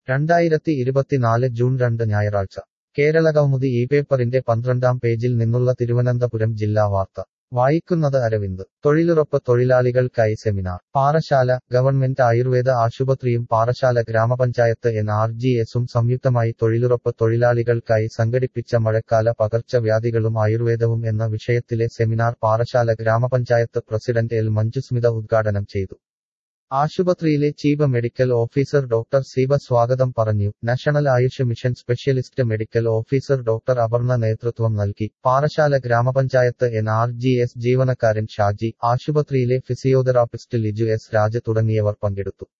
രണ്ടായിരത്തി ഇരുപത്തിനാല് ജൂൺ രണ്ട് ഞായറാഴ്ച കേരളകൗമുദി ഈ പേപ്പറിന്റെ പന്ത്രണ്ടാം പേജിൽ നിന്നുള്ള തിരുവനന്തപുരം ജില്ലാ വാർത്ത വായിക്കുന്നത് അരവിന്ദ് തൊഴിലുറപ്പ് തൊഴിലാളികൾക്കായി സെമിനാർ പാറശാല ഗവൺമെന്റ് ആയുർവേദ ആശുപത്രിയും പാറശാല ഗ്രാമപഞ്ചായത്ത് എൻ ആർ ജി എസും സംയുക്തമായി തൊഴിലുറപ്പ് തൊഴിലാളികൾക്കായി സംഘടിപ്പിച്ച മഴക്കാല പകർച്ചവ്യാധികളും ആയുർവേദവും എന്ന വിഷയത്തിലെ സെമിനാർ പാറശാല ഗ്രാമപഞ്ചായത്ത് പ്രസിഡന്റ് എൽ മഞ്ജുസ്മിത ഉദ്ഘാടനം ചെയ്തു ആശുപത്രിയിലെ chief medical officer doctor Seeba സ്വാഗതം പറഞ്ഞു national Ayush mission specialist medical officer doctor Aparna നേതൃത്വം നൽകി പാറശാല ഗ്രാമപഞ്ചായത്ത് എൻ ആർ ജി എസ് ജീവനക്കാരൻ ഷാജി ആശുപത്രിയിലെ ഫിസിയോതെറാപ്പിസ്റ്റ് ലിജു എസ് രാജ് തുടങ്ങിയവർ പങ്കെടുത്തു